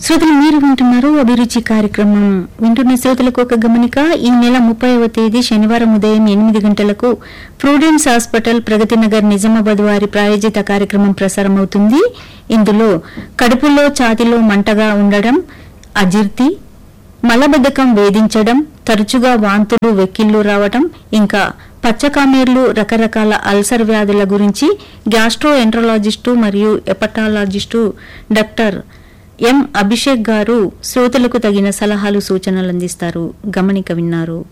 శ్రోతలు మీరు వింటున్నారు అభిరుచి కార్యక్రమం వింటున్న శ్రోతలకు ఒక గమనిక ఈ నెల ముప్పైవ తేదీ శనివారం ఉదయం ఎనిమిది గంటలకు ప్రూడెన్స్ హాస్పిటల్ ప్రగతి నగర్ నిజామాబాద్ వారి ప్రాయోజిత కార్యక్రమం ప్రసారమవుతుంది ఇందులో కడుపులో ఛాతిలో మంటగా ఉండడం అజీర్తి మలబద్ధకం వేధించడం తరచుగా వాంతులు వెక్కిళ్లు రావటం ఇంకా పచ్చకామేర్లు రకరకాల అల్సర్ వ్యాధుల గురించి గ్యాస్ట్రో ఎంట్రాలజిస్టు మరియు ఎపటాలజిస్టు డాక్టర్ ఎం అభిషేక్ గారు శ్రోతలకు తగిన సలహాలు సూచనలు అందిస్తారు గమనిక విన్నారు